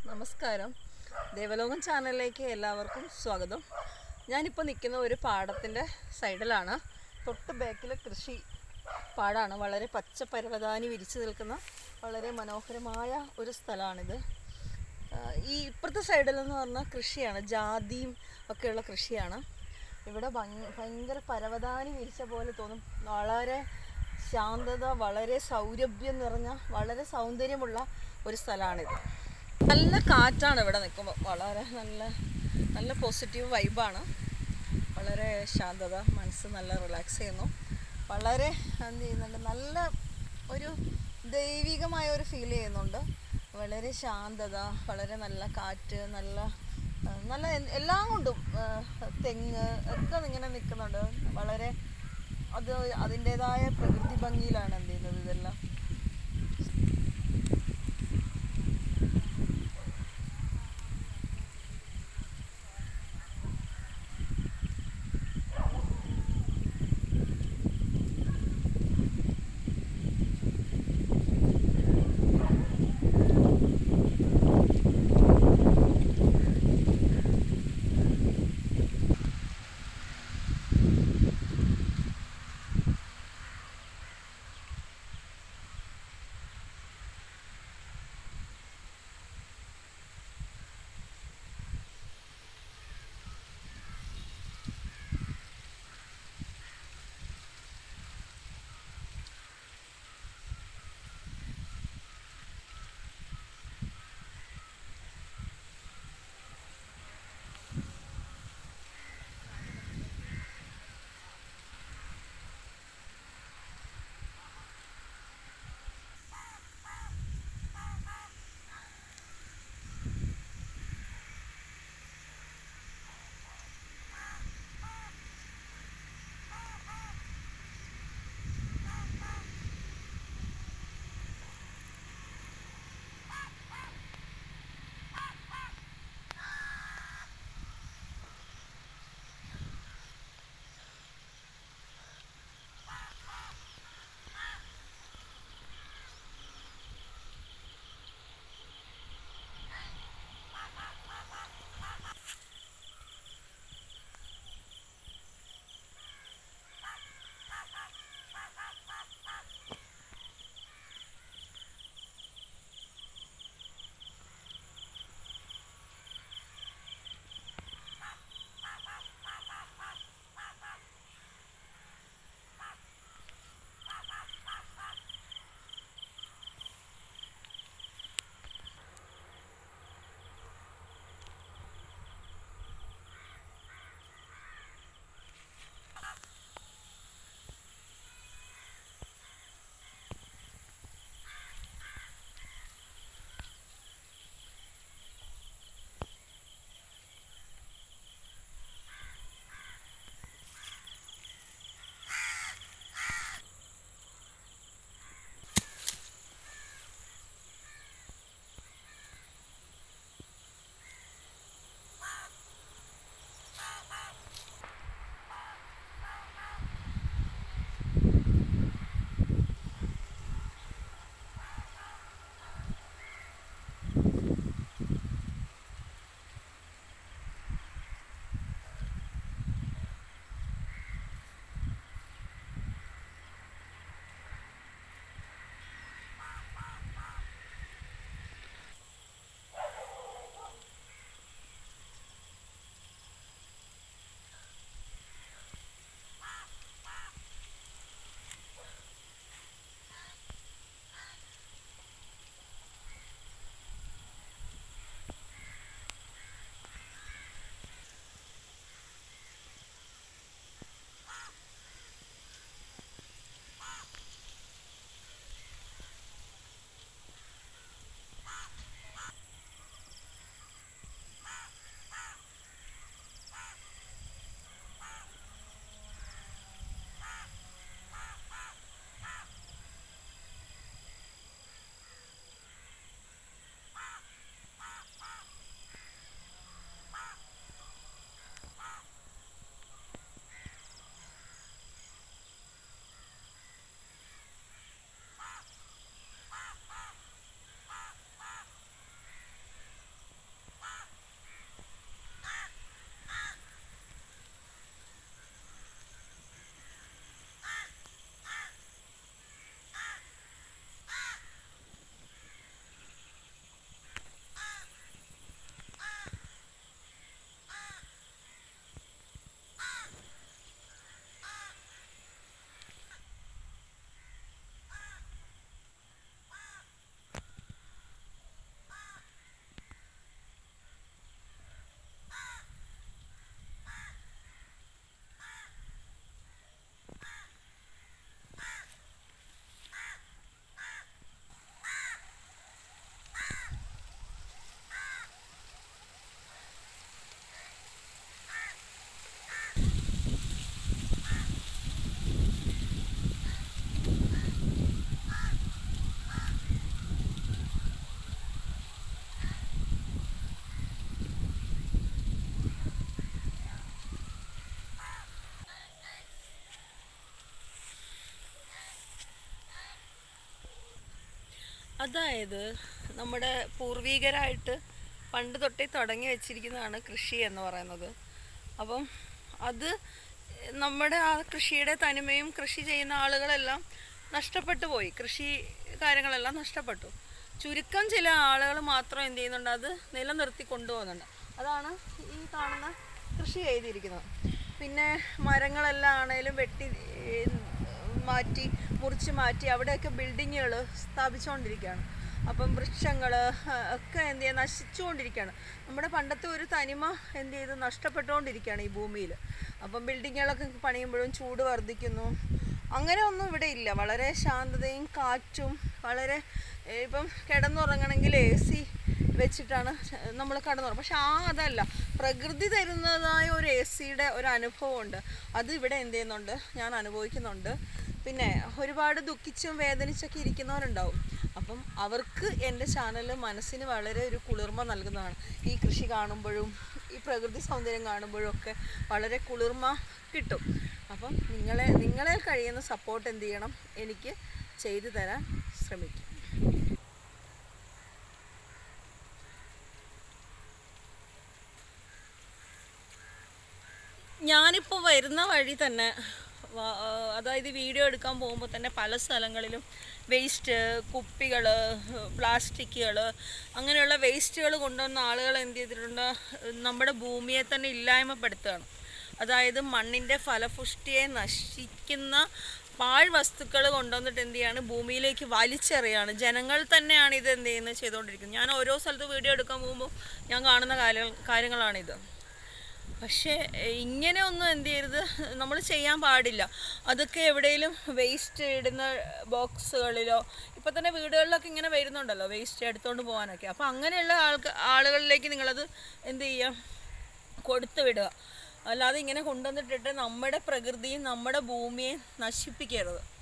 നമസ്കാരം ദേവലോകം ചാനലിലേക്ക് എല്ലാവർക്കും സ്വാഗതം ഞാനിപ്പോൾ നിൽക്കുന്ന ഒരു പാടത്തിൻ്റെ സൈഡിലാണ് തൊട്ട് ബാക്കിൽ കൃഷി പാടാണ് വളരെ പച്ച പരവതാനി വിരിച്ചു നിൽക്കുന്ന വളരെ മനോഹരമായ ഒരു സ്ഥലമാണിത് ആഹ് ഈ ഇപ്പുറത്തെ സൈഡിലെന്ന് പറഞ്ഞാൽ കൃഷിയാണ് ജാതിയും ഒക്കെയുള്ള കൃഷിയാണ് ഇവിടെ ഭയ- ഭയങ്കര പരവതാനി വിരിച്ച പോലെ തോന്നും വളരെ ശാന്തത വളരെ സൗരഭ്യം നിറഞ്ഞ വളരെ സൗന്ദര്യമുള്ള ഒരു സ്ഥലമാണിത് നല്ല കാറ്റാണ് ഇവിടെ നിൽക്കുമ്പോൾ വളരെ നല്ല നല്ല പോസിറ്റീവ് വൈബാണ് വളരെ ശാന്തത മനസ്സ് നല്ല റിലാക്സ് ചെയ്യുന്നു വളരെ എന്ത് ചെയ്യുന്നുണ്ട് നല്ല ഒരു ദൈവികമായ ഒരു ഫീൽ ചെയ്യുന്നുണ്ട് വളരെ ശാന്തത വളരെ നല്ല കാറ്റ് നല്ല ആ, നല്ല എ- എല്ലാം കൊണ്ടും ആ, തെങ്ങ് ഒക്കെ ഇങ്ങനെ നിൽക്കുന്നുണ്ട് വളരെ അത് അതിൻ്റെതായ പ്രകൃതി ഭംഗിയിലാണ് എന്ത് ചെയ്യുന്നത് ഇതെല്ലാം അതായത് നമ്മുടെ പൂർവികരായിട്ട് പണ്ട് തൊട്ടേ തുടങ്ങി വെച്ചിരിക്കുന്നതാണ് കൃഷി എന്ന് പറയുന്നത് അപ്പം അത് നമ്മുടെ ആ കൃഷിയുടെ തനിമയും കൃഷി ചെയ്യുന്ന ആളുകളെല്ലാം നഷ്ടപ്പെട്ടു പോയി കൃഷി കാര്യങ്ങളെല്ലാം നഷ്ടപ്പെട്ടു ചുരുക്കം ചില ആളുകൾ മാത്രം എന്ത് ചെയ്യുന്നുണ്ട് അത് നിലനിർത്തി കൊണ്ടുപോകുന്നുണ്ട് അതാണ് ഈ കാണുന്ന കൃഷി ചെയ്തിരിക്കുന്നത് പിന്നെ മരങ്ങളെല്ലാം ആണേലും വെട്ടി ഏർ, മാറ്റി മുറിച്ച് മാറ്റി അവിടെയൊക്കെ ബിൽഡിങ്ങുകൾ സ്ഥാപിച്ചുകൊണ്ടിരിക്കുകയാണ് അപ്പം വൃക്ഷങ്ങൾ ഒക്കെ എന്ത് ചെയ്യുക നശിച്ചുകൊണ്ടിരിക്കുകയാണ് നമ്മുടെ പണ്ടത്തെ ഒരു തനിമ എന്ത് ചെയ്ത് നഷ്ടപ്പെട്ടുകൊണ്ടിരിക്കുകയാണ് ഈ ഭൂമിയിൽ അപ്പം ബിൽഡിങ്ങുകളൊക്കെ പണിയുമ്പോഴും ചൂട് വർദ്ധിക്കുന്നു അങ്ങനെ ഒന്നും ഇവിടെ ഇല്ല വളരെ ശാന്തതയും കാറ്റും വളരെ ഏർ ഇപ്പം കിടന്നുറങ്ങണമെങ്കിൽ എ സി വെച്ചിട്ടാണ് നമ്മൾ കടന്നുറങ്ങും പക്ഷെ ആ അതല്ല പ്രകൃതി തരുന്നതായ ഒരു എ സിയുടെ ഒരു അനുഭവമുണ്ട് അത് ഇവിടെ എന്ത് ചെയ്യുന്നുണ്ട് ഞാൻ അനുഭവിക്കുന്നുണ്ട് പിന്നെ ഒരുപാട് ദുഃഖിച്ചും വേദനിച്ചൊക്കെ ഇരിക്കുന്നവരുണ്ടാവും അപ്പം അവർക്ക് എൻ്റെ ചാനൽ മനസ്സിന് വളരെ ഒരു കുളിർമ നൽകുന്നതാണ് ഈ കൃഷി കാണുമ്പോഴും ഈ പ്രകൃതി സൗന്ദര്യം കാണുമ്പോഴും ഒക്കെ വളരെ കുളിർമ കിട്ടും അപ്പം നിങ്ങളെ നിങ്ങളെ കഴിയുന്ന സപ്പോർട്ട് എന്ത് ചെയ്യണം എനിക്ക് ചെയ്തു തരാൻ ശ്രമിക്കും ഞാനിപ്പോൾ വരുന്ന വഴി തന്നെ വ- ആ, അതായത് വീഡിയോ എടുക്കാൻ പോകുമ്പോൾ തന്നെ പല സ്ഥലങ്ങളിലും വേസ്റ്റ് കുപ്പികൾ പ്ലാസ്റ്റിക്കുകൾ അങ്ങനെയുള്ള വേസ്റ്റുകൾ കൊണ്ടുവന്ന ആളുകൾ എന്ത് ചെയ്തിട്ടുണ്ട് നമ്മുടെ ഭൂമിയെ തന്നെ ഇല്ലായ്മപ്പെടുത്തുകയാണ് അതായത് മണ്ണിൻ്റെ ഫലപുഷ്ടിയെ നശിക്കുന്ന പാഴ് വസ്തുക്കൾ കൊണ്ടുവന്നിട്ട് എന്ത് ചെയ്യാണ് ഭൂമിയിലേക്ക് വലിച്ചെറിയാണ് ജനങ്ങൾ തന്നെയാണ് ഇത് എന്ത് ചെയ്യുന്നത് ചെയ്തുകൊണ്ടിരിക്കുന്നത് ഞാൻ ഓരോ സ്ഥലത്ത് വീഡിയോ എടുക്കാൻ പോകുമ്പോൾ ഞാൻ കാണുന്ന കാര്യങ്ങൾ കാര്യങ്ങളാണിത് പക്ഷേ എഹ്, ഇങ്ങനെ ഒന്നും എന്ത് ചെയ്യരുത് നമ്മൾ ചെയ്യാൻ പാടില്ല അതൊക്കെ എവിടെയെങ്കിലും വേസ്റ്റ് ഇടുന്ന ബോക്സുകളിലോ ഇപ്പം തന്നെ വീടുകളിലൊക്കെ ഇങ്ങനെ വരുന്നുണ്ടല്ലോ വേസ്റ്റ് എടുത്തുകൊണ്ട് പോകാനൊക്കെ അപ്പോൾ അങ്ങനെയുള്ള ആൾക്ക് ആളുകളിലേക്ക് നിങ്ങളത് എന്ത് ചെയ്യുക കൊടുത്തു വിടുക അല്ലാതെ ഇങ്ങനെ കൊണ്ടുവന്നിട്ടിട്ട് നമ്മുടെ പ്രകൃതിയും നമ്മുടെ ഭൂമിയെ നശിപ്പിക്കരുത്